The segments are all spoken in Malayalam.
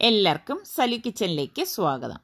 എല്ലാവർക്കും സലു കിച്ചണിലേക്ക് സ്വാഗതം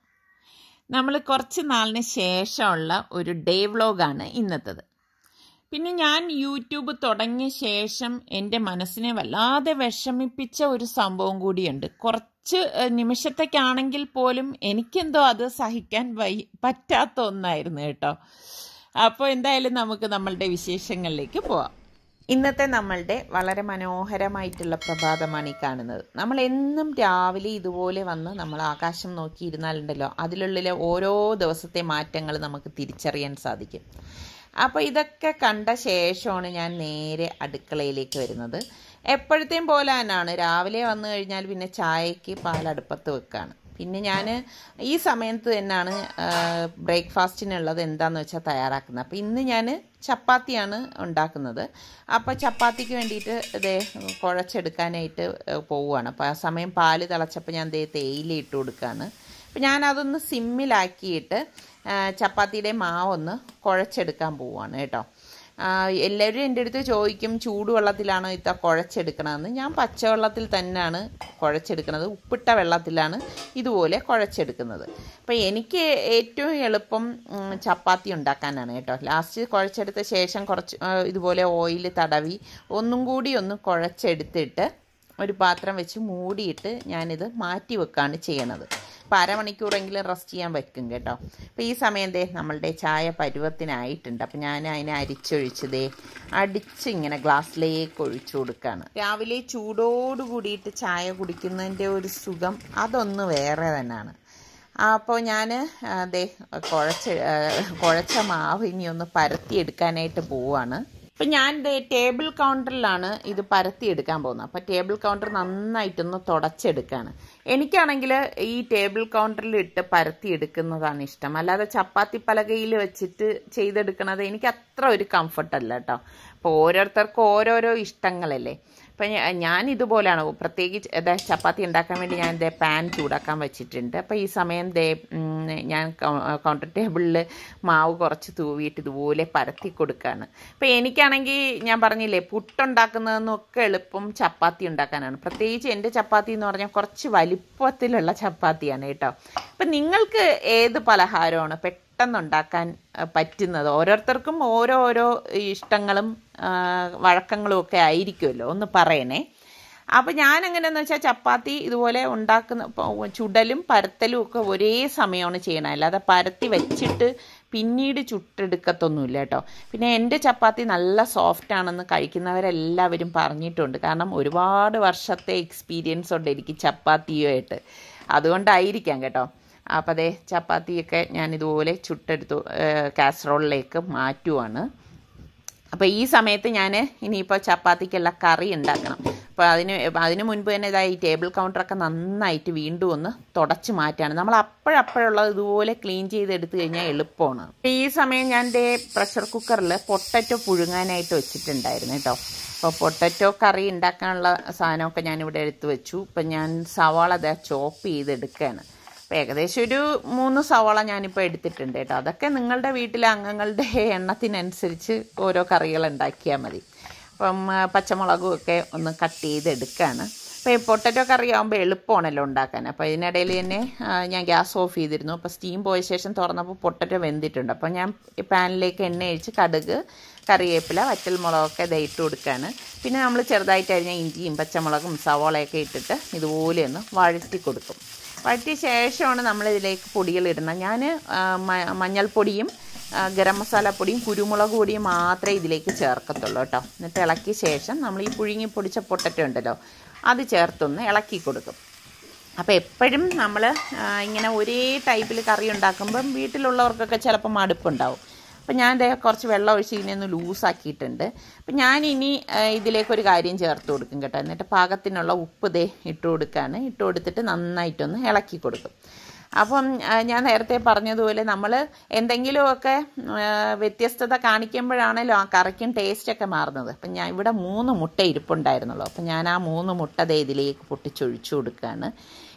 നമ്മൾ കുറച്ച് നാളിന് ശേഷമുള്ള ഒരു ഡേ വ്ലോഗാണ് ഇന്നത്തത് പിന്നെ ഞാൻ യൂട്യൂബ് തുടങ്ങിയ ശേഷം എൻ്റെ മനസ്സിനെ വല്ലാതെ വിഷമിപ്പിച്ച ഒരു സംഭവം കൂടിയുണ്ട് കുറച്ച് ഏഹ്, നിമിഷത്തേക്കാണെങ്കിൽ പോലും എനിക്കെന്തോ അത് സഹിക്കാൻ വൈ പറ്റാത്ത ഒന്നായിരുന്നു കേട്ടോ അപ്പോൾ എന്തായാലും നമുക്ക് നമ്മളുടെ വിശേഷങ്ങളിലേക്ക് പോവാം ഇന്നത്തെ നമ്മളുടെ വളരെ മനോഹരമായിട്ടുള്ള പ്രഭാതമാണ് ഈ കാണുന്നത് നമ്മൾ എന്നും രാവിലെ ഇതുപോലെ വന്ന് നമ്മൾ ആകാശം നോക്കിയിരുന്നാലുണ്ടല്ലോ അതിലുള്ളിലെ ഓരോ ദിവസത്തെ മാറ്റങ്ങൾ നമുക്ക് തിരിച്ചറിയാൻ സാധിക്കും അപ്പോൾ ഇതൊക്കെ കണ്ട ശേഷമാണ് ഞാൻ നേരെ അടുക്കളയിലേക്ക് വരുന്നത് എപ്പോഴത്തെയും പോലെ തന്നെയാണ് രാവിലെ വന്നു കഴിഞ്ഞാൽ പിന്നെ ചായക്ക് പാലടുപ്പത്ത് വെക്കാണ് പിന്നെ ഞാൻ ഈ സമയത്ത് തന്നെയാണ് ബ്രേക്ക്ഫാസ്റ്റിനുള്ളത് എന്താണെന്ന് വെച്ചാൽ തയ്യാറാക്കുന്നത് അപ്പോൾ ഇന്ന് ഞാൻ ചപ്പാത്തിയാണ് ഉണ്ടാക്കുന്നത് അപ്പോൾ ചപ്പാത്തിക്ക് വേണ്ടിയിട്ട് ഇതേ കുഴച്ചെടുക്കാനായിട്ട് ഏഹ്, പോവുകയാണ് അപ്പോൾ ആ സമയം പാല് തിളച്ചപ്പോൾ ഞാൻ ദേ തേയില ഇട്ട് കൊടുക്കുകയാണ് അപ്പോൾ ഞാനതൊന്ന് സിമ്മിലാക്കിയിട്ട് ആ, ചപ്പാത്തിയുടെ മാവൊന്ന് കുഴച്ചെടുക്കാൻ പോവുകയാണ് കേട്ടോ ആ, എല്ലാവരും എൻ്റെ അടുത്ത് ചോദിക്കും ചൂടുവെള്ളത്തിലാണോ ഇത്ത കുഴച്ചെടുക്കണമെന്ന് ഞാൻ പച്ചവെള്ളത്തിൽ തന്നെയാണ് കുഴച്ചെടുക്കുന്നത് ഉപ്പിട്ട വെള്ളത്തിലാണ് ഇതുപോലെ കുഴച്ചെടുക്കുന്നത് അപ്പോൾ എനിക്ക് ഏറ്റവും എളുപ്പം ഉം, ചപ്പാത്തി ഉണ്ടാക്കാനാണ് കേട്ടോ ലാസ്റ്റ് കുഴച്ചെടുത്ത ശേഷം കുറച്ച് ആ, ഇതുപോലെ ഓയിൽ തടവി ഒന്നും കൂടി ഒന്ന് കുഴച്ചെടുത്തിട്ട് ഒരു പാത്രം വെച്ച് മൂടിയിട്ട് ഞാനിത് മാറ്റി വെക്കാണ് ചെയ്യണത് അപ്പോൾ അരമണിക്കൂറെങ്കിലും റെസ്റ്റ് ചെയ്യാൻ വെക്കും കേട്ടോ അപ്പോൾ ഈ സമയം ദേ നമ്മളുടെ ചായ പരുവത്തിനായിട്ടുണ്ട് അപ്പോൾ ഞാൻ അതിനെ അരിച്ചൊഴിച്ച് ദേ അടിച്ച് ഇങ്ങനെ ഗ്ലാസ്സിലേക്ക് ഒഴിച്ചു കൊടുക്കുകയാണ് രാവിലെ ചൂടോട് കൂടിയിട്ട് ചായ കുടിക്കുന്നതിൻ്റെ ഒരു സുഖം അതൊന്ന് വേറെ തന്നെയാണ് അപ്പോൾ ഞാൻ ദേ കുഴച്ച് ആ, കുഴച്ച മാവ് ഇനി ഒന്ന് പരത്തിയെടുക്കാനായിട്ട് പോവുകയാണ് അപ്പം ഞാൻ ദേ ടേബിൾ കൗണ്ടറിലാണ് ഇത് പരത്തിയെടുക്കാൻ പോകുന്നത് അപ്പോൾ ടേബിൾ കൗണ്ടർ നന്നായിട്ടൊന്ന് തുടച്ചെടുക്കുകയാണ് എനിക്കാണെങ്കിൽ ഈ ടേബിൾ കൗണ്ടറിൽ ഇട്ട് പരത്തിയെടുക്കുന്നതാണ് ഇഷ്ടം അല്ലാതെ ചപ്പാത്തി പലകയിൽ വെച്ചിട്ട് ചെയ്തെടുക്കണത് എനിക്ക് അത്ര ഒരു കംഫർട്ടല്ല കേട്ടോ അപ്പോൾ ഓരോരുത്തർക്കും ഓരോരോ ഇഷ്ടങ്ങളല്ലേ അപ്പം ഞാൻ ഇതുപോലെയാണ് പ്രത്യേകിച്ച് ദേ ചപ്പാത്തി ഉണ്ടാക്കാൻ വേണ്ടി ഞാൻ ദേ പാൻ ചൂടാക്കാൻ വെച്ചിട്ടുണ്ട് അപ്പോൾ ഈ സമയം ദേ ഉം, ഞാൻ കൗണ്ടർ ടേബിളിൽ മാവ് കുറച്ച് തൂവിയിട്ട് ഇതുപോലെ പരത്തി കൊടുക്കുകയാണ് അപ്പോൾ എനിക്കാണെങ്കിൽ ഞാൻ പറഞ്ഞില്ലേ പുട്ടുണ്ടാക്കുന്നതെന്നൊക്കെ എളുപ്പം ചപ്പാത്തി ഉണ്ടാക്കാനാണ് പ്രത്യേകിച്ച് എൻ്റെ ചപ്പാത്തി എന്ന് പറഞ്ഞാൽ കുറച്ച് വലിപ്പത്തിലുള്ള ചപ്പാത്തിയാണ് കേട്ടോ അപ്പം നിങ്ങൾക്ക് ഏത് പലഹാരമാണ് പെട്ടെന്ന് ഉണ്ടാക്കാൻ ആ, പറ്റുന്നത് ഓരോരുത്തർക്കും ഓരോരോ ഇഷ്ടങ്ങളും ആ, വഴക്കങ്ങളും ഒക്കെ ആയിരിക്കുമല്ലോ ഒന്ന് പറയണേ അപ്പോൾ ഞാൻ എങ്ങനെയാന്ന് വെച്ചാൽ ചപ്പാത്തി ഇതുപോലെ ഉണ്ടാക്കുന്ന ഇപ്പൊ ചുടലും പരത്തലും ഒക്കെ ഒരേ സമയമാണ് ചെയ്യണത് അല്ലാതെ പരത്തി വെച്ചിട്ട് പിന്നീട് ചുട്ടെടുക്കത്തൊന്നുമില്ല കേട്ടോ പിന്നെ എൻ്റെ ചപ്പാത്തി നല്ല സോഫ്റ്റ് ആണെന്ന് കഴിക്കുന്നവരെല്ലാവരും പറഞ്ഞിട്ടുണ്ട് കാരണം ഒരുപാട് വർഷത്തെ എക്സ്പീരിയൻസ് ഉണ്ട് എനിക്ക് ചപ്പാത്തിയുമായിട്ട് അതുകൊണ്ടായിരിക്കാം കേട്ടോ അപ്പോൾ അതേ ചപ്പാത്തിയൊക്കെ ഞാൻ ഇതുപോലെ ചുട്ടെടുത്തു കാസറോളിലേക്ക് മാറ്റുവാണ് അപ്പോൾ ഈ സമയത്ത് ഞാൻ ഇനിയിപ്പോൾ ചപ്പാത്തിക്കുള്ള കറി ഉണ്ടാക്കണം അപ്പോൾ അതിന് അതിന് മുൻപ് തന്നെ ഇതാ ഈ ടേബിൾ കൗണ്ടറൊക്കെ നന്നായിട്ട് വീണ്ടും ഒന്ന് തുടച്ച് മാറ്റാണ് നമ്മൾ അപ്പോഴപ്പോഴുള്ളത് ഇതുപോലെ ക്ലീൻ ചെയ്തെടുത്തു കഴിഞ്ഞാൽ എളുപ്പമാണ് അപ്പോൾ ഈ സമയം ഞാൻ ദേ പ്രഷർ കുക്കറിൽ പൊട്ടറ്റോ പുഴുങ്ങാനായിട്ട് വെച്ചിട്ടുണ്ടായിരുന്നു കേട്ടോ അപ്പോൾ പൊട്ടറ്റോ കറി ഉണ്ടാക്കാനുള്ള സാധനമൊക്കെ ഞാനിവിടെ എടുത്തു വെച്ചു ഇപ്പം ഞാൻ സവാള ദാ ചോപ്പ് ചെയ്തെടുക്കുകയാണ് അപ്പോൾ ഏകദേശം ഒരു മൂന്ന് സവാള ഞാനിപ്പോൾ എടുത്തിട്ടുണ്ട് കേട്ടോ അതൊക്കെ നിങ്ങളുടെ വീട്ടിലെ അംഗങ്ങളുടെ എണ്ണത്തിനനുസരിച്ച് ഓരോ കറികൾ ഉണ്ടാക്കിയാൽ മതി അപ്പം ആ, പച്ചമുളകും ഒക്കെ ഒന്ന് കട്ട് ചെയ്തെടുക്കുകയാണ് അപ്പോൾ ഈ പൊട്ടറ്റോ കറി ആകുമ്പോൾ എളുപ്പമാണല്ലോ ഉണ്ടാക്കാൻ അപ്പോൾ ഇതിനിടയിൽ തന്നെ ആ, ഞാൻ ഗ്യാസ് ഓഫ് ചെയ്തിരുന്നു അപ്പോൾ സ്റ്റീം പോയ ശേഷം തുറന്നപ്പോൾ പൊട്ടറ്റോ വെന്തിട്ടുണ്ട് അപ്പോൾ ഞാൻ ഈ പാനിലേക്ക് എണ്ണ ഒഴിച്ച് കടുക് കറിവേപ്പില വറ്റൽമുളകൊക്കെ ദേ ഇട്ട് കൊടുക്കുകയാണ് പിന്നെ നമ്മൾ ചെറുതായിട്ട് അരിഞ്ഞ ഇഞ്ചിയും പച്ചമുളകും സവാളയൊക്കെ ഇട്ടിട്ട് ഇതുപോലെ ഒന്ന് വഴറ്റി കൊടുക്കും വഴറ്റിയ ശേഷമാണ് നമ്മൾ ഇതിലേക്ക് പൊടികൾ ഇടുന്നത് ഞാൻ മഞ്ഞൾപ്പൊടിയും ആ, ഗരം മസാലപ്പൊടിയും കുരുമുളക് പൊടിയും മാത്രമേ ഇതിലേക്ക് ചേർക്കത്തുള്ളൂ കേട്ടോ എന്നിട്ട് ഇളക്കിയ ശേഷം നമ്മൾ ഈ പുഴുങ്ങി പൊടിച്ച പൊട്ടറ്റോ ഉണ്ടല്ലോ അത് ചേർത്തൊന്ന് ഇളക്കി കൊടുക്കും അപ്പോൾ എപ്പോഴും നമ്മൾ ഇങ്ങനെ ഒരേ ടൈപ്പിൽ കറി ഉണ്ടാക്കുമ്പം വീട്ടിലുള്ളവർക്കൊക്കെ ചിലപ്പോൾ മടുപ്പുണ്ടാവും അപ്പം ഞാൻ ദേ കുറച്ച് വെള്ളം ഒഴിച്ച് ഇതിനെ ഒന്ന് ലൂസാക്കിയിട്ടുണ്ട് അപ്പം ഞാൻ ഇനി ആ, ഇതിലേക്കൊരു കാര്യം ചേർത്ത് കൊടുക്കും കേട്ടോ എന്നിട്ട് പാകത്തിനുള്ള ഉപ്പ് ദേ ഇട്ട് കൊടുക്കുകയാണ് ഇട്ട് കൊടുത്തിട്ട് നന്നായിട്ടൊന്ന് ഇളക്കി കൊടുക്കും അപ്പം ആ, ഞാൻ നേരത്തെ പറഞ്ഞതുപോലെ നമ്മൾ എന്തെങ്കിലുമൊക്കെ ആ, വ്യത്യസ്തത കാണിക്കുമ്പോഴാണല്ലോ ആ കറിക്കും ടേസ്റ്റൊക്കെ മാറുന്നത് അപ്പം ഞാൻ ഇവിടെ മൂന്ന് മുട്ട ഇരിപ്പുണ്ടായിരുന്നുള്ളൂ അപ്പം ഞാൻ ആ മൂന്ന് മുട്ട ദേ ഇതിലേക്ക് പൊട്ടിച്ചൊഴിച്ചു കൊടുക്കുകയാണ്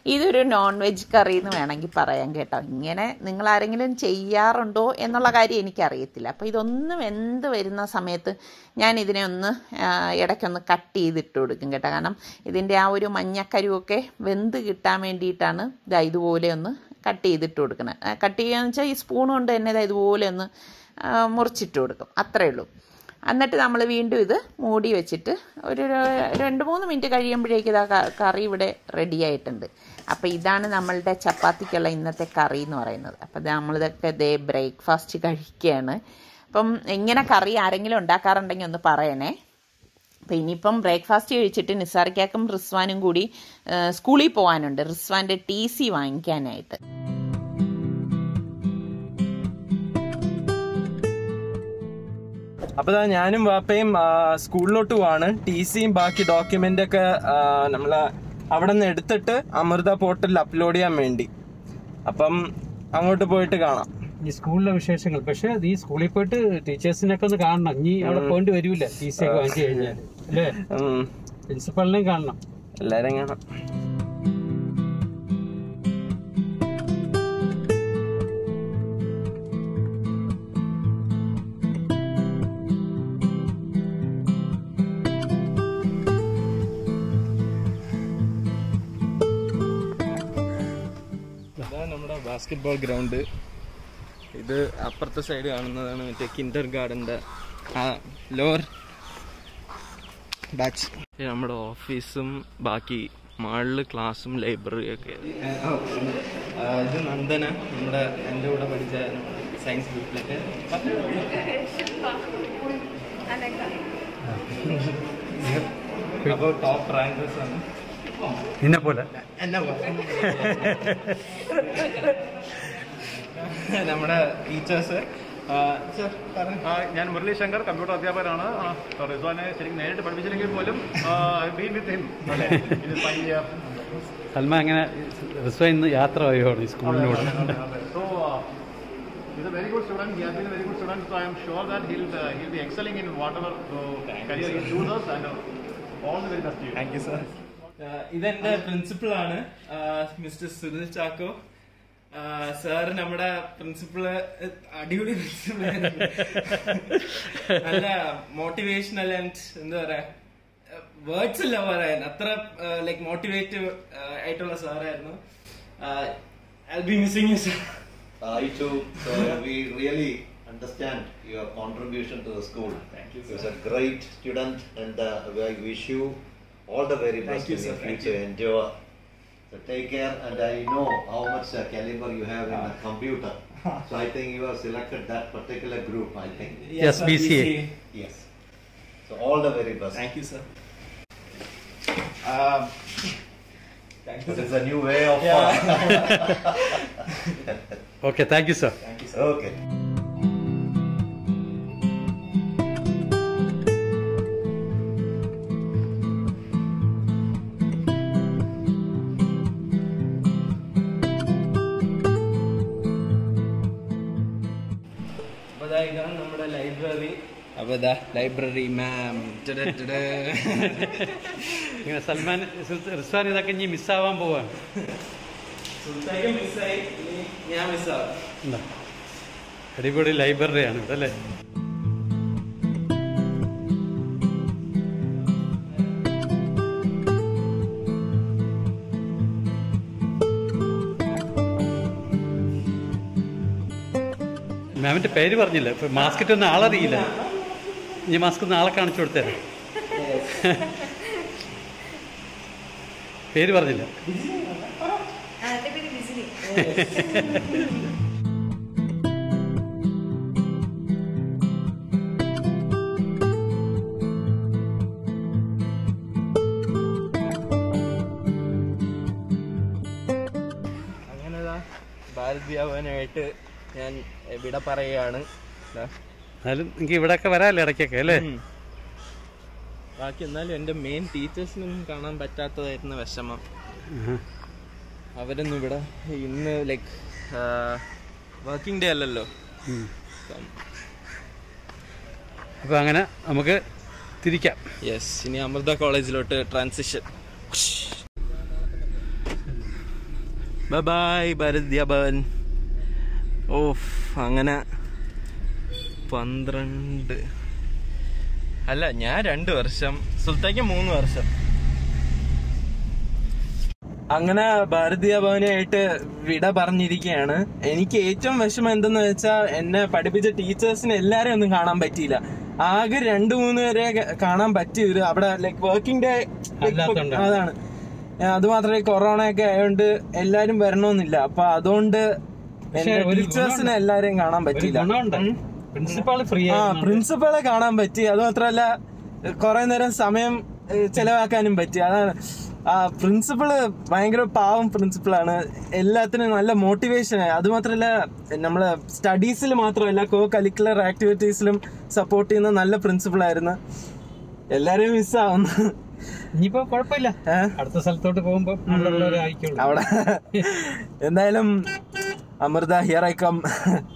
ഇതൊരു നോൺ വെജ് കറി എന്ന് വേണമെങ്കിൽ പറയാം കേട്ടോ ഇങ്ങനെ നിങ്ങൾ ആരെങ്കിലും ചെയ്യാറുണ്ടോ എന്നുള്ള കാര്യം എനിക്കറിയത്തില്ല അപ്പോൾ ഇതൊന്ന് വെന്ത് വരുന്ന സമയത്ത് ഞാൻ ഇതിനെ ഒന്ന് ആ, ഇടയ്ക്കൊന്ന് കട്ട് ചെയ്തിട്ട് കൊടുക്കും കേട്ടോ കാരണം ഇതിൻ്റെ ആ ഒരു മഞ്ഞക്കരുവൊക്കെ വെന്ത് കിട്ടാൻ വേണ്ടിയിട്ടാണ് ഇതാ ഇതുപോലെ ഒന്ന് കട്ട് ചെയ്തിട്ട് കൊടുക്കുന്നത് കട്ട് ചെയ്യുകയെന്ന് വെച്ചാൽ ഈ സ്പൂൺ കൊണ്ട് തന്നെ ഇതാ ഇതുപോലെ ഒന്ന് ആ, മുറിച്ചിട്ട് കൊടുക്കും അത്രയേ ഉള്ളൂ എന്നിട്ട് നമ്മൾ വീണ്ടും ഇത് മൂടി വെച്ചിട്ട് ഒരു ര- രണ്ട് മൂന്ന് മിനിറ്റ് കഴിയുമ്പോഴേക്ക് ഇതാ ക- കറി ഇവിടെ റെഡി ആയിട്ടുണ്ട് അപ്പോൾ ഇതാണ് നമ്മളുടെ ചപ്പാത്തിക്കുള്ള ഇന്നത്തെ കറി എന്ന് പറയുന്നത് അപ്പോൾ നമ്മളിതൊക്കെ ദേ ബ്രേക്ക്ഫാസ്റ്റ് കഴിക്കുകയാണ് അപ്പം ഇങ്ങനെ കറി ആരെങ്കിലും ഉണ്ടാക്കാറുണ്ടെങ്കിൽ ഒന്ന് പറയണേ അപ്പം ഇനിയിപ്പം ബ്രേക്ക്ഫാസ്റ്റ് കഴിച്ചിട്ട് നിസാറിക്കാക്കും റിസ്വാനും കൂടി ആ, സ്കൂളിൽ പോകാനുണ്ട് റിസ്വാൻ്റെ ടി സി വാങ്ങിക്കാനായിട്ട് അപ്പൊ ദാ ഞാനും വാപ്പയും ആ, സ്കൂളിലോട്ട് പോവാണ് ടി സിയും ബാക്കി ഡോക്യുമെന്റ് ഒക്കെ ആ, നമ്മള് അവിടെ നിന്ന് എടുത്തിട്ട് അമൃത പോർട്ടലിൽ അപ്ലോഡ് ചെയ്യാൻ വേണ്ടി അപ്പം അങ്ങോട്ട് പോയിട്ട് കാണാം ഈ സ്കൂളിലെ വിശേഷങ്ങൾ പക്ഷെ ഈ സ്കൂളിൽ പോയിട്ട് ടീച്ചേഴ്സിനൊക്കെ ഒന്ന് കാണണം ഇനി അവിടെ പോകേണ്ടി വരൂല ടി സി ഒക്കെ വാങ്ങിച്ചു കഴിഞ്ഞാൽ അല്ലേ ഉം. പ്രിൻസിപ്പളിനെയും കാണണം എല്ലാരും കാണാം ഇതാണ് നമ്മുടെ ബാസ്കറ്റ് ബോൾ ഗ്രൗണ്ട് ഇത് അപ്പുറത്തെ സൈഡ് കാണുന്നതാണ് മറ്റേ കിൻഡർ ഗാർഡന്റെ ആ ലോർ ബാച്ച് നമ്മുടെ ഓഫീസും ബാക്കി മാളില് ക്ലാസ്സും ലൈബ്രറിയും ഒക്കെ ഇത് നന്ദന നമ്മുടെ എൻ്റെ കൂടെ പഠിച്ച സയൻസ് ഗ്രൂപ്പിലൊക്കെ അപ്പോൾ ടോപ്പ് റാങ്കേഴ്സ് ആണ് നിന്നെ പോലെ എന്നാ നമ്മുടെ ടീച്ചേഴ്സ് സർ പറഞ്ഞു ആ, ഞാൻ മുരളി ശങ്കർ കമ്പ്യൂട്ടർ അധ്യാപകനാണ് ആ, റിസ്വാനെ ശരിക്കും നേരിട്ട് പഠിപ്പിച്ചില്ലെങ്കിൽ പോലും ബീൻ വിത്ത് ഹിം അല്ലേ ഇത് ഫൈവ് ഇയർ സൽമാൻ അങ്ങനെ റിസ്വ ഇന്ന് യാത്ര പോയാണ് ഈ സ്കൂളിനോട് so He's a very good student. He has been a very good student. So I am sure that he'll uh, he'll be excelling in whatever uh, career he chooses. And uh, all the very best to you. Thank you sir ഇതെന്റെ പ്രിൻസിപ്പൾ ആണ് മിസ്റ്റർ സുനിൽ ചാക്കോ സാർ നമ്മുടെ പ്രിൻസിപ്പള് അടിപൊളി പ്രിൻസിപ്പൾ നല്ല മോട്ടിവേഷണൽ ആൻഡ് എന്താ പറയാ വേർഡ്സ് ഇല്ല പറയാൻ അത്ര ലൈക്ക് മോട്ടിവേറ്റീവ് ആയിട്ടുള്ള സാറായിരുന്നു I be missing you sir I too. So we really understand your contribution to the school. Thank you, You're sir. a great student, and uh, I wish you all the very Thank best you, in sir. your Thank future endeavor. So take care, and I know how much uh, caliber you have in the computer. So I think you have selected that particular group. I think Yes, BCA. yes. So all the very best. Thank you sir But it's a new way of. Okay thank you sir okay. അപ്പൊ ദാ ഇതാണ് നമ്മുടെ ലൈബ്രറി അപ്പൊ ഇതാ ലൈബ്രറി മാം ഇങ്ങനെ സൽമാൻ റിസ്വാൻ ഇതൊക്കെ ഇനി മിസ്സാവാൻ പോവാണ് സുൽത്താൻ മിസ്സായി ഇനി ഞാൻ മിസ്സാവും എന്താ അടിപൊളി ലൈബ്രറിയാണ് ഇവിടെ അല്ലേ മാമിന്റെ പേര് പറഞ്ഞില്ല ഇപ്പൊ മാസ്കറ്റ് ഒന്നും ആളറിയില്ല ഈ മാസ്ക് ഒന്ന് ആളെ കാണിച്ചു കൊടുത്തേ പേര് പറഞ്ഞില്ല അങ്ങനെ ദാ ഭാരത് ഭവനായിട്ട് ഞാൻ ഇവിടെ പറയുകയാണ് ദാ. എന്നാലും നിങ്ങൾക്ക് ഇവിടെയൊക്കെ വരാമല്ലോ ഇടയ്ക്കൊക്കെ അല്ലേ ഉം. ബാക്കി എന്നാലും എൻ്റെ മെയിൻ ടീച്ചേഴ്സിനൊന്നും കാണാൻ പറ്റാത്തതായിരുന്നു വിഷമം ആഹാ. അവരൊന്നും ഇവിടെ ഇന്ന് ലൈക്ക് വർക്കിംഗ് ഡേ അല്ലല്ലോ ഉം. അപ്പൊ അങ്ങനെ നമുക്ക് തിരിക്കാം യെസ് ഇനി അമൃത കോളേജിലോട്ട് transition bye bye Bharatiya Bhavan of അങ്ങനെ പന്ത്രണ്ട് അല്ല ഞാൻ രണ്ട് വർഷം സുൽത്താക്ക് മൂന്ന് വർഷം അങ്ങനെ ഭാരതീയ ഭവനായിട്ട് വിട പറഞ്ഞിരിക്കുകയാണ് എനിക്ക് ഏറ്റവും വിഷമം എന്തെന്ന് വെച്ചാൽ എന്നെ പഠിപ്പിച്ച ടീച്ചേഴ്സിനെ എല്ലാരെയും ഒന്നും കാണാൻ പറ്റിയില്ല ആകെ രണ്ടു മൂന്ന് പേരെ കാണാൻ പറ്റിയത് അവിടെ ലൈക്ക് വർക്കിംഗ് ഡേ അല്ലാത്തോണ്ടാ. അതാണ് അത് മാത്രമേ കൊറോണ ഒക്കെ ആയതുകൊണ്ട് എല്ലാരും വരണമെന്നില്ല അപ്പൊ അതുകൊണ്ട് എന്റെ ഒരു ടീച്ചേഴ്സിനെ ഗുണമുണ്ട്. എല്ലാരെയും കാണാൻ ഒരു പറ്റിയില്ല ഗുണമുണ്ട് ഉം. പ്രിൻസിപ്പാൾ ഫ്രീ ആ ആയിരുന്നു പ്രിൻസിപ്പളെ കാണാൻ പറ്റി അത് മാത്രല്ല കുറെ നേരം സമയം ഏഹ്, ചെലവാക്കാനും പറ്റി അതാണ് ആ പ്രിൻസിപ്പള് ഭയങ്കര പാവം പ്രിൻസിപ്പളാണ് എല്ലാത്തിനും നല്ല മോട്ടിവേഷൻ അത് മാത്രല്ല നമ്മളെ സ്റ്റഡീസിൽ മാത്രമല്ല കോ കരിക്കുലർ ആക്ടിവിറ്റീസിലും സപ്പോർട്ട് ചെയ്യുന്ന നല്ല പ്രിൻസിപ്പളായിരുന്നു എല്ലാരെയും മിസ്സാവുന്നു ഇനിയിപ്പോ കുഴപ്പമില്ല ഏ? അടുത്ത സ്ഥലത്തോട്ട് പോകുമ്പോ അവിടെ ആയിക്കോളൂ അവിടെ എന്തായാലും അമൃത ഹിയർ ഐ കം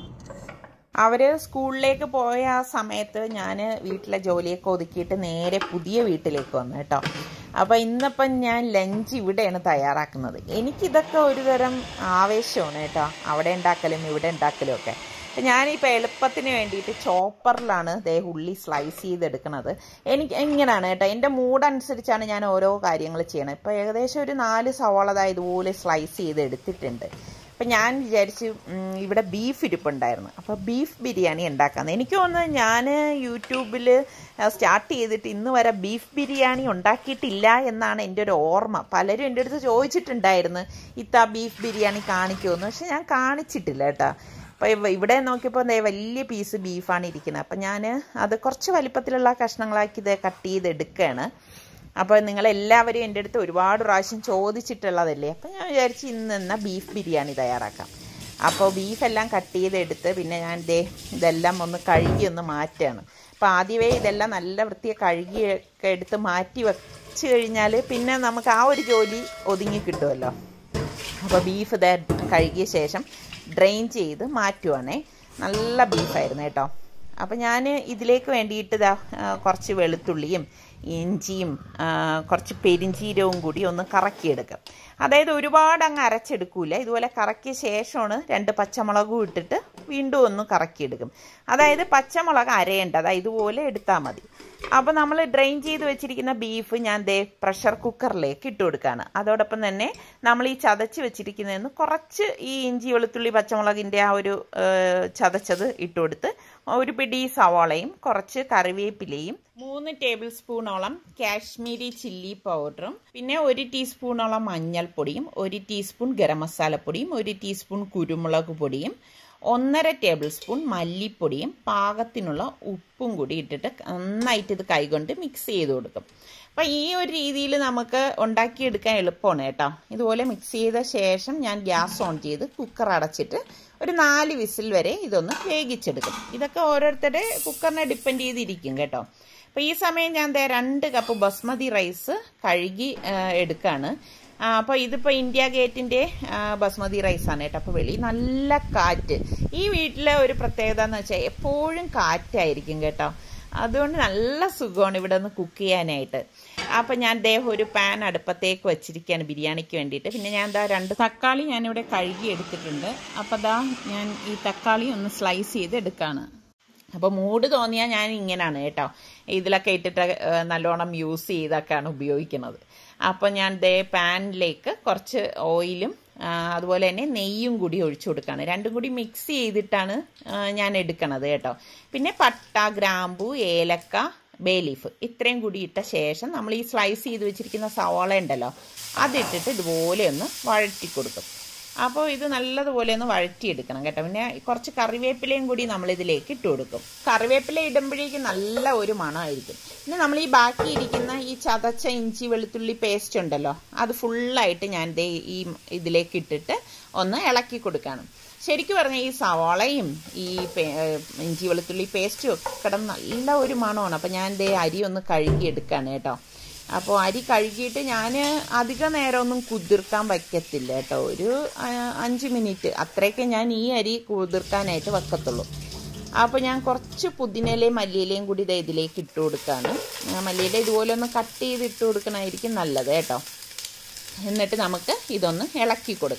അവർ സ്കൂളിലേക്ക് പോയ ആ സമയത്ത് ഞാൻ വീട്ടിലെ ജോലിയൊക്കെ ഒതുക്കിയിട്ട് നേരെ പുതിയ വീട്ടിലേക്ക് വന്നു കേട്ടോ അപ്പോൾ ഇന്നിപ്പം ഞാൻ ലഞ്ച് ഇവിടെയാണ് തയ്യാറാക്കുന്നത് എനിക്കിതൊക്കെ ഒരു തരം ആവേശമാണ് കേട്ടോ അവിടെ ഉണ്ടാക്കലും ഇവിടെ ഉണ്ടാക്കലും ഒക്കെ അപ്പം ഞാനിപ്പോൾ എളുപ്പത്തിന് വേണ്ടിയിട്ട് ചോപ്പറിലാണ് ദേ ഉള്ളി സ്ലൈസ് ചെയ്തെടുക്കുന്നത് എനിക്ക് ഇങ്ങനെയാണ് കേട്ടോ എൻ്റെ മൂഡ് അനുസരിച്ചാണ് ഞാൻ ഓരോ കാര്യങ്ങൾ ചെയ്യണത് ഇപ്പോൾ ഏകദേശം ഒരു നാല് സവാള ദാ ഇതുപോലെ സ്ലൈസ് ചെയ്ത് എടുത്തിട്ടുണ്ട് അപ്പം ഞാൻ വിചാരിച്ചു ഉം, ഇവിടെ ബീഫ് ഇരിപ്പുണ്ടായിരുന്നു അപ്പോൾ ബീഫ് ബിരിയാണി ഉണ്ടാക്കാമെന്ന് എനിക്ക് തോന്നുന്നത് ഞാൻ യൂട്യൂബിൽ സ്റ്റാർട്ട് ചെയ്തിട്ട് ഇന്ന് വരെ ബീഫ് ബിരിയാണി ഉണ്ടാക്കിയിട്ടില്ല എന്നാണ് എൻ്റെ ഒരു ഓർമ്മ പലരും എൻ്റെ അടുത്ത് ചോദിച്ചിട്ടുണ്ടായിരുന്നു ഇത്ത ബീഫ് ബിരിയാണി കാണിക്കുമെന്ന് പക്ഷെ ഞാൻ കാണിച്ചിട്ടില്ല കേട്ടോ അപ്പോൾ ഇവ- ഇവിടെ നോക്കിയപ്പോൾ ദേ വലിയ പീസ് ബീഫാണ് ഇരിക്കുന്നത് അപ്പം ഞാൻ അത് കുറച്ച് വലിപ്പത്തിലുള്ള കഷ്ണങ്ങളാക്കി ഇത് കട്ട് ചെയ്തെടുക്കുകയാണ് അപ്പോൾ നിങ്ങളെല്ലാവരും എൻ്റെ അടുത്ത് ഒരുപാട് പ്രാവശ്യം ചോദിച്ചിട്ടുള്ളതല്ലേ അപ്പോൾ ഞാൻ വിചാരിച്ചു ഇന്ന് എന്നാൽ ബീഫ് ബിരിയാണി തയ്യാറാക്കാം അപ്പോൾ ബീഫെല്ലാം കട്ട് ചെയ്തെടുത്ത് പിന്നെ ഞാൻ ദേ ഇതെല്ലാം ഒന്ന് കഴുകി ഒന്ന് മാറ്റുകയാണ് അപ്പോൾ ആദ്യമേ ഇതെല്ലാം നല്ല വൃത്തിയെ കഴുകിയൊക്കെ എടുത്ത് മാറ്റി വെച്ച് കഴിഞ്ഞാൽ പിന്നെ നമുക്ക് ആ ഒരു ജോലി ഒതുങ്ങി കിട്ടുമല്ലോ അപ്പോൾ ബീഫ് ഇതേ കഴുകിയ ശേഷം ഡ്രെയിൻ ചെയ്ത് മാറ്റുവാണേ നല്ല ബീഫായിരുന്നു കേട്ടോ അപ്പോൾ ഞാൻ ഇതിലേക്ക് വേണ്ടിയിട്ട് ഇതാ ആ, കുറച്ച് വെളുത്തുള്ളിയും ഇഞ്ചിയും ആ, കുറച്ച് പെരിഞ്ചീരവും കൂടി ഒന്ന് കറക്കിയെടുക്കാം അതായത് ഒരുപാട് അങ്ങ് അരച്ചെടുക്കൂല ഇതുപോലെ കറക്കിയ ശേഷമാണ് രണ്ട് പച്ചമുളകും ഇട്ടിട്ട് വീണ്ടും ഒന്ന് കറക്കിയെടുക്കും അതായത് പച്ചമുളക് അരയേണ്ട അതായത് ഇതുപോലെ എടുത്താൽ മതി അപ്പോൾ നമ്മൾ ഡ്രെയിൻ ചെയ്ത് വെച്ചിരിക്കുന്ന ബീഫ് ഞാൻ ദേ പ്രഷർ കുക്കറിലേക്ക് ഇട്ട് കൊടുക്കുകയാണ് അതോടൊപ്പം തന്നെ നമ്മൾ ഈ ചതച്ച് വെച്ചിരിക്കുന്നതിന് കുറച്ച് ഈ ഇഞ്ചി വെളുത്തുള്ളി പച്ചമുളകിൻ്റെ ആ ഒരു ഏഹ്, ചതച്ചത് ഇട്ട് കൊടുത്ത് ഒരു പിടി സവാളയും കുറച്ച് കറിവേപ്പിലയും മൂന്ന് ടേബിൾ സ്പൂണോളം കാശ്മീരി ചില്ലി പൗഡറും പിന്നെ ഒരു ടീസ്പൂണോളം മഞ്ഞൾപ്പൊടിയും ഒരു ടീസ്പൂൺ ഗരം മസാലപ്പൊടിയും ഒരു ടീസ്പൂൺ കുരുമുളക് പൊടിയും ഒന്നര ടേബിൾ സ്പൂൺ മല്ലിപ്പൊടിയും പാകത്തിനുള്ള ഉപ്പും കൂടി ഇട്ടിട്ട് നന്നായിട്ട് ഇത് കൈകൊണ്ട് മിക്സ് ചെയ്ത് കൊടുക്കും അപ്പം ഈ ഒരു രീതിയിൽ നമുക്ക് ഉണ്ടാക്കിയെടുക്കാൻ എളുപ്പമാണ് കേട്ടോ ഇതുപോലെ മിക്സ് ചെയ്ത ശേഷം ഞാൻ ഗ്യാസ് ഓൺ ചെയ്ത് കുക്കർ അടച്ചിട്ട് ഒരു നാല് വിസിൽ വരെ ഇതൊന്ന് വേവിച്ചെടുക്കും ഇതൊക്കെ ഓരോരുത്തരുടെ കുക്കറിനെ ഡിപ്പെൻഡ് ചെയ്തിരിക്കും കേട്ടോ അപ്പോൾ ഈ സമയം ഞാൻ ദേ രണ്ട് കപ്പ് ബസ്മതി റൈസ് കഴുകി ആ, എടുക്കാണ് അപ്പോൾ ഇതിപ്പോൾ ഇന്ത്യ ഗേറ്റിൻ്റെ ബസ്മതി റൈസാണ് കേട്ടോ അപ്പോൾ വെളി നല്ല കാറ്റ് ഈ വീട്ടിലെ ഒരു പ്രത്യേകത എന്ന് വെച്ചാൽ എപ്പോഴും കാറ്റായിരിക്കും കേട്ടോ അതുകൊണ്ട് നല്ല സുഖമാണ് ഇവിടെ നിന്ന് കുക്ക് ചെയ്യാനായിട്ട് അപ്പം ഞാൻ ദേഹം ഒരു പാൻ അടുപ്പത്തേക്ക് വെച്ചിരിക്കുകയാണ് ബിരിയാണിക്ക് വേണ്ടിയിട്ട് പിന്നെ ഞാൻ എന്താ രണ്ട് തക്കാളി ഞാനിവിടെ കഴുകി എടുത്തിട്ടുണ്ട് അപ്പം ദാ ഞാൻ ഈ തക്കാളി ഒന്ന് സ്ലൈസ് ചെയ്ത് എടുക്കുകയാണ് അപ്പോൾ മൂഡ് തോന്നിയാൽ ഞാൻ ഇങ്ങനെയാണ് കേട്ടോ ഇതിലൊക്കെ ഇട്ടിട്ട് ഏഹ്, നല്ലോണം യൂസ് ചെയ്തൊക്കെയാണ് ഉപയോഗിക്കുന്നത് അപ്പോൾ ഞാൻ ദേ പാനിലേക്ക് കുറച്ച് ഓയിലും ആ, അതുപോലെ തന്നെ നെയ്യും കൂടി ഒഴിച്ചു കൊടുക്കുകയാണ് രണ്ടും കൂടി മിക്സ് ചെയ്തിട്ടാണ് ആ, ഞാൻ എടുക്കണത് കേട്ടോ പിന്നെ പട്ട ഗ്രാമ്പു ഏലക്ക ബേ ലീഫ് ഇത്രയും കൂടി ഇട്ട ശേഷം നമ്മൾ ഈ സ്ലൈസ് ചെയ്ത് വെച്ചിരിക്കുന്ന സവാള ഉണ്ടല്ലോ അതിട്ടിട്ട് ഇതുപോലെ ഒന്ന് വഴറ്റി കൊടുക്കും അപ്പോൾ ഇത് നല്ലതുപോലെ ഒന്ന് വഴറ്റിയെടുക്കണം കേട്ടോ പിന്നെ കുറച്ച് കറിവേപ്പിലയും കൂടി നമ്മൾ ഇതിലേക്ക് ഇട്ട് കൊടുക്കും കറിവേപ്പില ഇടുമ്പോഴേക്കും നല്ല ഒരു മണമായിരിക്കും പിന്നെ നമ്മൾ ഈ ബാക്കി ഇരിക്കുന്ന ഈ ചതച്ച ഇഞ്ചി വെളുത്തുള്ളി പേസ്റ്റ് ഉണ്ടല്ലോ അത് ഫുള്ളായിട്ട് ഞാൻ ദേ ഈ ഇതിലേക്ക് ഇട്ടിട്ട് ഒന്ന് ഇളക്കി കൊടുക്കണം ശരിക്കും പറഞ്ഞാൽ ഈ സവാളയും ഈ പേ- ഏഹ് ഇഞ്ചി വെളുത്തുള്ളി പേസ്റ്റും ഒക്കെ കിടന്ന് നല്ല ഒരു മണമാണ് അപ്പം ഞാൻ ദേ അരി ഒന്ന് കഴുകി എടുക്കുകയാണ് കേട്ടോ അപ്പോൾ അരി കഴുകിയിട്ട് ഞാൻ അധിക നേരമൊന്നും കുതിർക്കാൻ വയ്ക്കത്തില്ല കേട്ടോ ഒരു ആ, അഞ്ച് മിനിറ്റ് അത്രയൊക്കെ ഞാൻ ഈ അരി കുതിർക്കാനായിട്ട് വെക്കത്തുള്ളൂ അപ്പോൾ ഞാൻ കുറച്ച് പുതിനയിലയും മല്ലിയിലയും കൂടി ദേ ഇതിലേക്ക് ഇട്ട് കൊടുക്കുകയാണ് ആ, മല്ലിയില ഇതുപോലെ ഒന്ന് കട്ട് ചെയ്ത് ഇട്ട് കൊടുക്കണമായിരിക്കും നല്ലത് കേട്ടോ എന്നിട്ട് നമുക്ക് ഇതൊന്ന് ഇളക്കി കൊടുക്കാം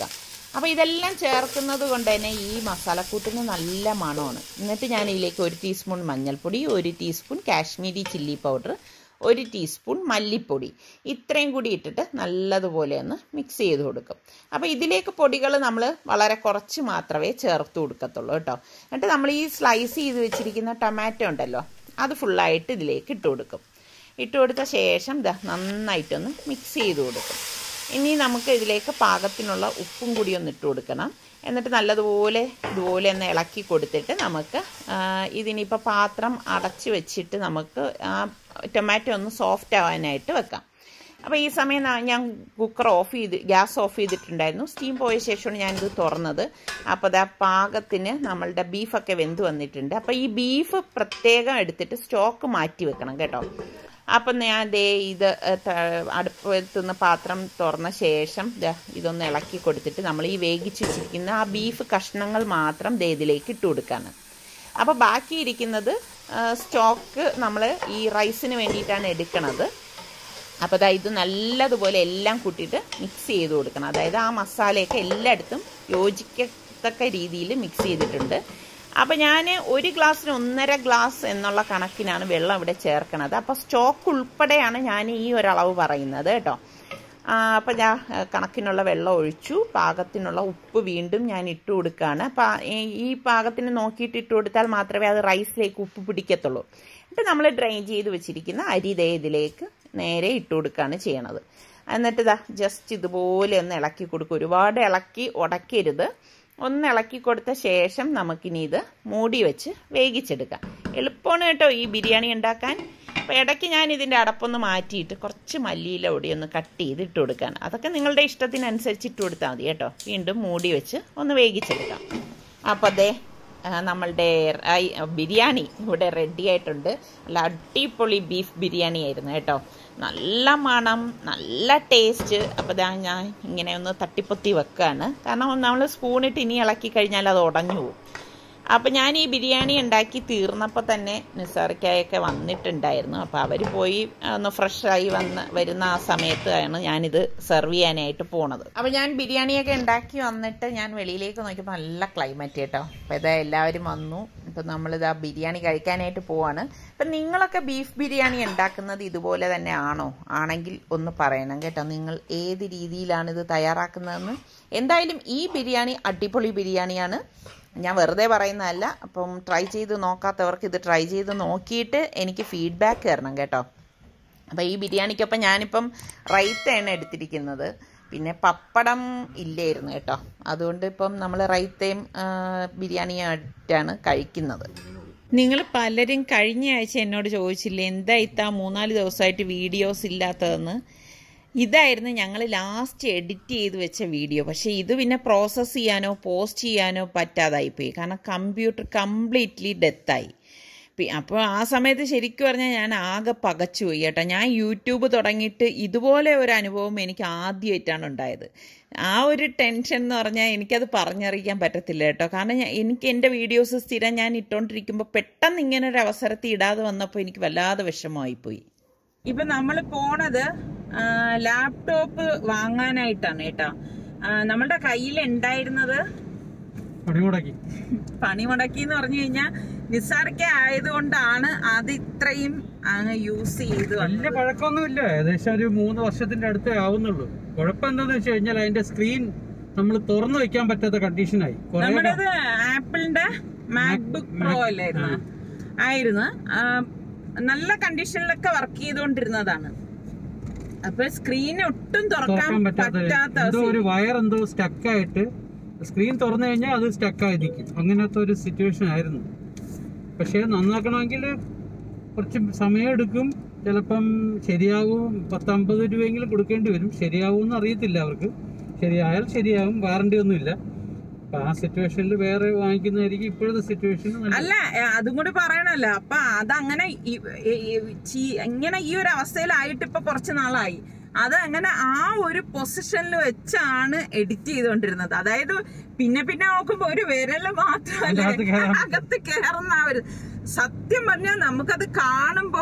അപ്പോൾ ഇതെല്ലാം ചേർക്കുന്നത് കൊണ്ട് തന്നെ ഈ മസാലക്കൂട്ടിന് നല്ല മണമാണ് എന്നിട്ട് ഞാൻ ഇതിലേക്ക് ഒരു ടീസ്പൂൺ മഞ്ഞൾപ്പൊടി ഒരു ടീസ്പൂൺ കാശ്മീരി ചില്ലി പൗഡർ ഒരു ടീസ്പൂൺ മല്ലിപ്പൊടി ഇത്രയും കൂടി ഇട്ടിട്ട് നല്ലതുപോലെ ഒന്ന് മിക്സ് ചെയ്ത് കൊടുക്കും അപ്പോൾ ഇതിലേക്ക് പൊടികൾ നമ്മൾ വളരെ കുറച്ച് മാത്രമേ ചേർത്ത് കൊടുക്കത്തുള്ളൂ കേട്ടോ എന്നിട്ട് നമ്മൾ ഈ സ്ലൈസ് ചെയ്ത് വെച്ചിരിക്കുന്ന ടൊമാറ്റോ ഉണ്ടല്ലോ അത് ഫുള്ളായിട്ട് ഇതിലേക്ക് ഇട്ട് കൊടുക്കും ഇട്ട് കൊടുത്ത ശേഷം ദാ നന്നായിട്ടൊന്ന് മിക്സ് ചെയ്ത് കൊടുക്കും ഇനി നമുക്ക് ഇതിലേക്ക് പാകത്തിനുള്ള ഉപ്പും കൂടി ഒന്ന് ഇട്ട് കൊടുക്കണം എന്നിട്ട് നല്ലതുപോലെ ഇതുപോലെ ഒന്ന് ഇളക്കി കൊടുത്തിട്ട് നമുക്ക് ആ, ഇതിനിപ്പോൾ പാത്രം അടച്ച് വെച്ചിട്ട് നമുക്ക് ആ ടൊമാറ്റോ ഒന്ന് സോഫ്റ്റ് ആവാനായിട്ട് വെക്കാം അപ്പോൾ ഈ സമയം നാ- ഞാൻ കുക്കർ ഓഫ് ചെയ്ത് ഗ്യാസ് ഓഫ് ചെയ്തിട്ടുണ്ടായിരുന്നു സ്റ്റീം പോയ ശേഷമാണ് ഞാനിത് തുറന്നത് അപ്പോൾ അതാ പാകത്തിന് നമ്മളുടെ ബീഫൊക്കെ വെന്ത് വന്നിട്ടുണ്ട് അപ്പോൾ ഈ ബീഫ് പ്രത്യേകം എടുത്തിട്ട് സ്റ്റോക്ക് മാറ്റി വെക്കണം കേട്ടോ അപ്പം ഞാൻ ദേ ഇത് അടുപ്പത്തുനിന്ന് പാത്രം തുറന്ന ശേഷം ദാ ഇതൊന്ന് ഇളക്കി കൊടുത്തിട്ട് നമ്മൾ ഈ വേവിച്ച് വെച്ചിരിക്കുന്ന ആ ബീഫ് കഷ്ണങ്ങൾ മാത്രം ദേ ഇതിലേക്ക് ഇട്ട് കൊടുക്കാണ് അപ്പോൾ ബാക്കിയിരിക്കുന്നത് സ്റ്റോക്ക് നമ്മൾ ഈ റൈസിന് വേണ്ടിയിട്ടാണ് എടുക്കണത് അപ്പോൾ അതാ ഇത് നല്ലതുപോലെ എല്ലാം കൂട്ടിയിട്ട് മിക്സ് ചെയ്ത് കൊടുക്കണം അതായത് ആ മസാലയൊക്കെ എല്ലായിടത്തും യോജിക്കത്തക്ക രീതിയിൽ മിക്സ് ചെയ്തിട്ടുണ്ട് അപ്പോൾ ഞാൻ ഒരു ഗ്ലാസ്സിന് ഒന്നര ഗ്ലാസ് എന്നുള്ള കണക്കിനാണ് വെള്ളം ഇവിടെ ചേർക്കണത് അപ്പോൾ സ്റ്റോക്ക് ഉൾപ്പെടെയാണ് ഞാൻ ഈ ഒരളവ് പറയുന്നത് കേട്ടോ അപ്പം ഞാൻ ആ, കണക്കിനുള്ള വെള്ളം ഒഴിച്ചു പാകത്തിനുള്ള ഉപ്പ് വീണ്ടും ഞാൻ ഇട്ട് കൊടുക്കുകയാണ് അപ്പം ഈ പാകത്തിന് നോക്കിയിട്ട് ഇട്ട് കൊടുത്താൽ മാത്രമേ അത് റൈസിലേക്ക് ഉപ്പ് പിടിക്കത്തുള്ളൂ എന്നിട്ട് നമ്മൾ ഡ്രെയിൻ ചെയ്ത് വെച്ചിരിക്കുന്ന അരി ദേ ഇതിലേക്ക് നേരെ ഇട്ട് കൊടുക്കുകയാണ് ചെയ്യണത് എന്നിട്ട് ഇതാ ജസ്റ്റ് ഇതുപോലെ ഒന്ന് ഇളക്കി കൊടുക്കും ഒരുപാട് ഇളക്കി ഉടക്കരുത് ഒന്ന് ഇളക്കി കൊടുത്ത ശേഷം നമുക്കിനി ഇത് മൂടി വെച്ച് വേവിച്ചെടുക്കാം എളുപ്പമാണ് കേട്ടോ ഈ ബിരിയാണി ഉണ്ടാക്കാൻ അപ്പോൾ ഇടയ്ക്ക് ഞാൻ ഇതിൻ്റെ അടപ്പൊന്ന് മാറ്റിയിട്ട് കുറച്ച് മല്ലിയില പൊടി ഒന്ന് കട്ട് ചെയ്ത് ഇട്ട് കൊടുക്കാൻ അതൊക്കെ നിങ്ങളുടെ ഇഷ്ടത്തിനനുസരിച്ച് ഇട്ട് കൊടുത്താൽ മതി കേട്ടോ വീണ്ടും മൂടി വെച്ച് ഒന്ന് വേവിച്ചെടുക്കാം അപ്പോൾ അതെ നമ്മളുടെ റൈ- ബിരിയാണി ഇവിടെ റെഡി ആയിട്ടുണ്ട് നല്ല അടിപൊളി ബീഫ് ബിരിയാണി ആയിരുന്നു കേട്ടോ നല്ല മണം നല്ല ടേസ്റ്റ് അപ്പോൾ ഇതാ ഞാൻ ഇങ്ങനെ ഒന്ന് തട്ടിപ്പൊത്തി വെക്കുകയാണ് കാരണം നമ്മൾ സ്പൂണിട്ട് ഇനി ഇളക്കി കഴിഞ്ഞാൽ അത് ഉടഞ്ഞു പോകും അപ്പോൾ ഞാൻ ഈ ബിരിയാണി ഉണ്ടാക്കി തീർന്നപ്പോൾ തന്നെ നിസാറിക്കായൊക്കെ വന്നിട്ടുണ്ടായിരുന്നു അപ്പോൾ അവർ പോയി ഒന്ന് ഫ്രഷായി വന്ന് വരുന്ന ആ സമയത്താണ് ഞാനിത് സെർവ് ചെയ്യാനായിട്ട് പോണത് അപ്പോൾ ഞാൻ ബിരിയാണിയൊക്കെ ഉണ്ടാക്കി വന്നിട്ട് ഞാൻ വെളിയിലേക്ക് നോക്കിയപ്പോൾ നല്ല ക്ലൈമറ്റ് കേട്ടോ അപ്പോൾ ഇതാ എല്ലാവരും വന്നു അപ്പോൾ നമ്മളിതാ ബിരിയാണി കഴിക്കാനായിട്ട് പോവാണ് അപ്പം നിങ്ങളൊക്കെ ബീഫ് ബിരിയാണി ഉണ്ടാക്കുന്നത് ഇതുപോലെ തന്നെ ആണോ ആണെങ്കിൽ ഒന്ന് പറയണം കേട്ടോ നിങ്ങൾ ഏത് രീതിയിലാണ് ഇത് തയ്യാറാക്കുന്നതെന്ന് എന്തായാലും ഈ ബിരിയാണി അടിപൊളി ബിരിയാണിയാണ് ഞാൻ വെറുതെ പറയുന്നതല്ല അപ്പം ട്രൈ ചെയ്ത് നോക്കാത്തവർക്ക് ഇത് ട്രൈ ചെയ്ത് നോക്കിയിട്ട് എനിക്ക് ഫീഡ്ബാക്ക് തരണം കേട്ടോ അപ്പോൾ ഈ ബിരിയാണിക്കൊപ്പം ഞാനിപ്പം റൈത്തയാണ് എടുത്തിരിക്കുന്നത് പിന്നെ പപ്പടം ഇല്ലായിരുന്നു കേട്ടോ അതുകൊണ്ട് ഇപ്പം നമ്മൾ റൈത്തയും ആ, ബിരിയാണിയായിട്ടാണ് കഴിക്കുന്നത് നിങ്ങൾ പലരും കഴിഞ്ഞ ആഴ്ച എന്നോട് ചോദിച്ചില്ലേ എന്താ ഇത്താ മൂന്നാല് ദിവസമായിട്ട് വീഡിയോസ് ഇല്ലാത്തതെന്ന് ഇതായിരുന്നു ഞങ്ങൾ ലാസ്റ്റ് എഡിറ്റ് ചെയ്ത് വെച്ച വീഡിയോ പക്ഷേ ഇത് പിന്നെ പ്രോസസ്സ് ചെയ്യാനോ പോസ്റ്റ് ചെയ്യാനോ പറ്റാതായിപ്പോയി കാരണം കമ്പ്യൂട്ടർ കംപ്ലീറ്റ്ലി ഡെത്തായി അപ്പോൾ ആ സമയത്ത് ശരിക്കും പറഞ്ഞാൽ ഞാൻ ആകെ പകച്ചുപോയി കേട്ടോ ഞാൻ യൂട്യൂബ് തുടങ്ങിയിട്ട് ഇതുപോലെ ഒരു അനുഭവം എനിക്ക് ആദ്യമായിട്ടാണ് ഉണ്ടായത് ആ ഒരു ടെൻഷൻ എന്ന് പറഞ്ഞാൽ എനിക്കത് പറഞ്ഞറിയിക്കാൻ പറ്റത്തില്ല കേട്ടോ കാരണം ഞാൻ- എനിക്ക് എൻ്റെ വീഡിയോസ് സ്ഥിരം ഞാൻ ഇട്ടുകൊണ്ടിരിക്കുമ്പോൾ പെട്ടെന്ന് ഇങ്ങനെ ഒരു അവസരത്തിൽ ഇടാതെ വന്നപ്പോൾ എനിക്ക് വല്ലാതെ വിഷമമായിപ്പോയി ഇപ്പൊ നമ്മൾ പോണത് ലാപ്ടോപ്പ് വാങ്ങാനായിട്ടാണ് കേട്ടോ നമ്മളുടെ കയ്യിൽ ഉണ്ടായിരുന്നത് പണിമുടക്കി പണി മുടക്കി എന്ന് പറഞ്ഞു കഴിഞ്ഞാൽ നിസ്സാർക്ക ആയതുകൊണ്ടാണ് അത് ഇത്രയും അങ്ങ് യൂസ് ചെയ്ത് വലിയ വന്നത് പഴക്കമൊന്നുമില്ല ഏകദേശം ഒരു മൂന്ന് വർഷത്തിന്റെ അടുത്തേ ആവുന്നുള്ളൂ കുഴപ്പം എന്താന്ന് വെച്ച് കഴിഞ്ഞാൽ അതിന്റെ സ്ക്രീൻ നമ്മൾ തുറന്നു വെക്കാൻ പറ്റാത്ത കണ്ടീഷനായി കുറെ നമ്മുടേത് ആപ്പിളിന്റെ മാക്ബുക്ക് പ്രോ അല്ലായിരുന്നു ആയിരുന്നു ആ, നല്ല കണ്ടീഷനിലൊക്കെ വർക്ക് ചെയ്തുകൊണ്ടിരുന്നതാണ് അപ്പൊ സ്ക്രീൻ ഒട്ടും തുറക്കാൻ തുറക്കാൻ പറ്റാത്ത പറ്റാത്ത എന്തോ ഒരു അവസ്ഥ വയർ എന്തോ സ്റ്റക്കായിട്ട് സ്ക്രീൻ തുറന്നു കഴിഞ്ഞാൽ അത് സ്റ്റക്കായി നിൽക്കും അങ്ങനത്തെ ഒരു സിറ്റുവേഷൻ ആയിരുന്നു പക്ഷേ നന്നാക്കണമെങ്കിൽ കുറച്ച് സമയമെടുക്കും ചിലപ്പം ശരിയാവും പത്തമ്പത് രൂപയെങ്കിലും കൊടുക്കേണ്ടി വരും ശരിയാവും അറിയത്തില്ല അവർക്ക് ശരിയായാൽ ശരിയാവും വാറണ്ടി ഒന്നുമില്ല അപ്പൊ ആ സിറ്റുവേഷനിൽ വേറെ വാങ്ങിക്കുന്നതായിരിക്കും ഇപ്പോഴത്തെ സിറ്റുവേഷൻ അല്ല ഏ, അതും കൂടി പറയണല്ലോ അപ്പൊ അതങ്ങനെ ഈ- ഈ- ഈ ചീ- ഇങ്ങനെ ഈ ഒരു അവസ്ഥയിലായിട്ട് ഇപ്പൊ കുറച്ച് നാളായി അത് അങ്ങനെ ആ ഒരു പൊസിഷനിൽ വെച്ചാണ് എഡിറ്റ് ചെയ്തുകൊണ്ടിരുന്നത് അതായത് പിന്നെ പിന്നെ നോക്കുമ്പോ ഒരു വിരല് മാത്രമല്ല അതിനകത്ത് കയറാൻ അകത്ത് കയറുന്ന ആ ഒരു സത്യം പറഞ്ഞാൽ നമുക്കത് കാണുമ്പം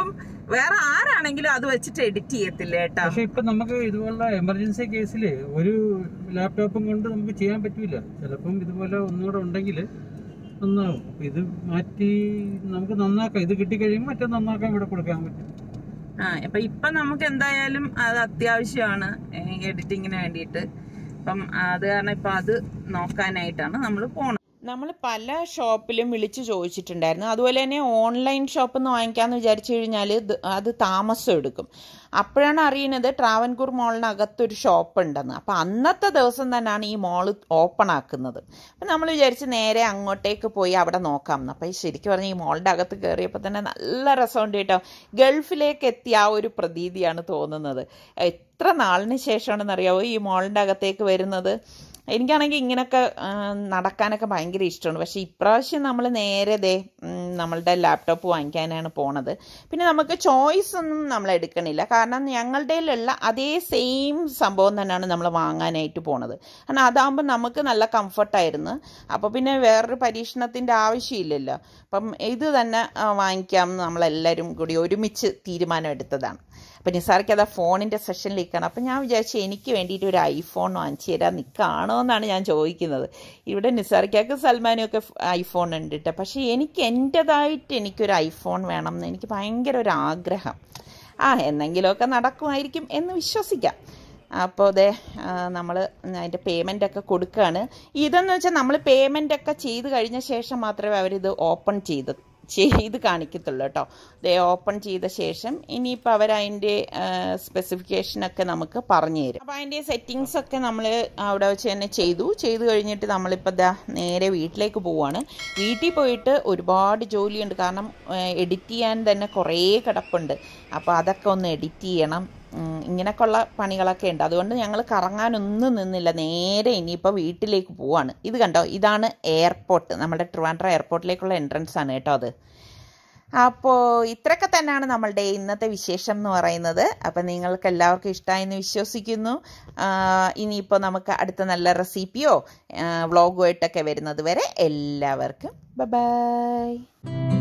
വേറെ ആരാണെങ്കിലും അത് വെച്ചിട്ട് എഡിറ്റ് ചെയ്യത്തില്ല കേട്ടാ പക്ഷെ ഇപ്പൊ നമുക്ക് ഇതുപോലുള്ള എമർജൻസി കേസിൽ ഒരു ലാപ്ടോപ്പും കൊണ്ട് നമുക്ക് ചെയ്യാൻ പറ്റില്ല ചിലപ്പം ഇതുപോലെ ഒന്നുകൂടെ ഉണ്ടെങ്കിൽ നന്നാവും അപ്പൊ ഇത് മാറ്റി നമുക്ക് നന്നാക്കാം ഇത് കിട്ടിക്കഴിയുമ്പോൾ മറ്റേ നന്നാക്കാൻ ഇവിടെ കൊടുക്കാൻ പറ്റും ആ അപ്പൊ ഇപ്പൊ നമുക്ക് എന്തായാലും അത് അത്യാവശ്യമാണ് എഡിറ്റിങ്ങിന് വേണ്ടിയിട്ട് അപ്പം അത് കാരണം ഇപ്പൊ അത് നോക്കാനായിട്ടാണ് നമ്മൾ പോണത് നമ്മൾ പല ഷോപ്പിലും വിളിച്ചു ചോദിച്ചിട്ടുണ്ടായിരുന്നു അതുപോലെ തന്നെ ഓൺലൈൻ ഷോപ്പിൽ നിന്ന് വാങ്ങിക്കാമെന്ന് വിചാരിച്ചു കഴിഞ്ഞാൽ അത് താമസം എടുക്കും അപ്പോഴാണ് അറിയുന്നത് ട്രാവൻകൂർ മോളിനകത്തൊരു ഷോപ്പ് ഉണ്ടെന്ന് അപ്പം അന്നത്തെ ദിവസം തന്നെയാണ് ഈ മോള് ഓപ്പൺ ആക്കുന്നത് അപ്പം നമ്മൾ വിചാരിച്ച് നേരെ അങ്ങോട്ടേക്ക് പോയി അവിടെ നോക്കാമെന്ന് അപ്പം ശരിക്കും പറഞ്ഞാൽ ഈ മോളിൻ്റെ അകത്ത് കയറിയപ്പോൾ തന്നെ നല്ല രസമുണ്ട് കേട്ടോ ഗൾഫിലേക്ക് എത്തിയ ആ ഒരു പ്രതീതിയാണ് തോന്നുന്നത് എത്ര നാളിന് ശേഷമാണെന്നറിയാവോ ഈ മോളിൻ്റെ അകത്തേക്ക് വരുന്നത് എനിക്കാണെങ്കിൽ ഇങ്ങനെയൊക്കെ ആ, നടക്കാനൊക്കെ ഭയങ്കര ഇഷ്ടമാണ് പക്ഷേ ഇപ്രാവശ്യം നമ്മൾ നേരെ ദേ ഉം, നമ്മളുടെ ലാപ്ടോപ്പ് വാങ്ങിക്കാനാണ് പോണത് പിന്നെ നമുക്ക് ചോയ്സ് ഒന്നും നമ്മൾ എടുക്കണില്ല കാരണം ഞങ്ങളുടെയിലുള്ള അതേ സെയിം സംഭവം തന്നെയാണ് നമ്മൾ വാങ്ങാനായിട്ട് പോണത് കാരണം അതാകുമ്പോൾ നമുക്ക് നല്ല കംഫർട്ടായിരുന്നു അപ്പോൾ പിന്നെ വേറൊരു പരീക്ഷണത്തിൻ്റെ ആവശ്യമില്ലല്ലോ അപ്പം ഇത് തന്നെ ആ, വാങ്ങിക്കാം എന്ന് നമ്മളെല്ലാവരും കൂടി ഒരുമിച്ച് തീരുമാനം എടുത്തതാണ് അപ്പം നിസാർക്ക് അത് ആ ഫോണിൻ്റെ സെഷനിലേക്കാണ് അപ്പം ഞാൻ വിചാരിച്ചു എനിക്ക് വേണ്ടിയിട്ട് ഒരു ഐഫോൺ വാങ്ങിച്ചു തരാൻ നിൽക്കുകയാണോ എന്നാണ് ഞാൻ ചോദിക്കുന്നത് ഇവിടെ നിസാർക്കൊക്കെ സൽമാനും ഒക്കെ ഐഫോൺ ഉണ്ട് കേട്ടോ പക്ഷേ എനിക്ക് എൻ്റെതായിട്ട് എനിക്കൊരു ഐഫോൺ വേണം എന്ന് എനിക്ക് ഭയങ്കര ഒരു ആഗ്രഹം ആ എന്നെങ്കിലുമൊക്കെ നടക്കുമായിരിക്കും എന്ന് വിശ്വസിക്കാം അപ്പോൾ അതെ നമ്മൾ അതിൻ്റെ പേയ്മെൻ്റ് ഒക്കെ കൊടുക്കുകയാണ് ഇതെന്ന് വെച്ചാൽ നമ്മൾ പേയ്മെൻ്റ് ഒക്കെ ചെയ്ത് കഴിഞ്ഞ ശേഷം മാത്രമേ അവരിത് ഓപ്പൺ ചെയ്ത് ചെയ്ത് കാണിക്കത്തുള്ളൂ കേട്ടോ ദേ ഓപ്പൺ ചെയ്ത ശേഷം ഇനിയിപ്പോൾ അവർ അതിൻ്റെ സ്പെസിഫിക്കേഷനൊക്കെ നമുക്ക് പറഞ്ഞു തരും അപ്പോൾ അതിൻ്റെ സെറ്റിങ്സ് ഒക്കെ നമ്മൾ അവിടെ വെച്ച് തന്നെ ചെയ്തു ചെയ്ത് കഴിഞ്ഞിട്ട് നമ്മളിപ്പോൾ ദാ നേരെ വീട്ടിലേക്ക് പോവുകയാണ് വീട്ടിൽ പോയിട്ട് ഒരുപാട് ജോലിയുണ്ട് കാരണം എഡിറ്റ് ചെയ്യാൻ തന്നെ കുറേ കിടപ്പുണ്ട് അപ്പോൾ അതൊക്കെ ഒന്ന് എഡിറ്റ് ചെയ്യണം ഉം, ഇങ്ങനെയൊക്കെയുള്ള പണികളൊക്കെ ഉണ്ട് അതുകൊണ്ട് ഞങ്ങൾ കറങ്ങാനൊന്നും നിന്നില്ല നേരെ ഇനിയിപ്പോൾ വീട്ടിലേക്ക് പോവാണ് ഇത് കണ്ടോ ഇതാണ് എയർപോർട്ട് നമ്മുടെ ട്രിവാൻഡ്ര എയർപോർട്ടിലേക്കുള്ള എൻട്രൻസ് ആണ് കേട്ടോ അത് അപ്പോൾ ഇത്രയൊക്കെ തന്നെയാണ് നമ്മളുടെ ഇന്നത്തെ വിശേഷം എന്ന് പറയുന്നത് അപ്പം നിങ്ങൾക്ക് എല്ലാവർക്കും ഇഷ്ടമായെന്ന് വിശ്വസിക്കുന്നു ആ, ഇനിയിപ്പോൾ നമുക്ക് അടുത്ത നല്ല റെസിപ്പിയോ വ്ളോഗുമായിട്ടൊക്കെ വരുന്നത് വരെ എല്ലാവർക്കും ബൈ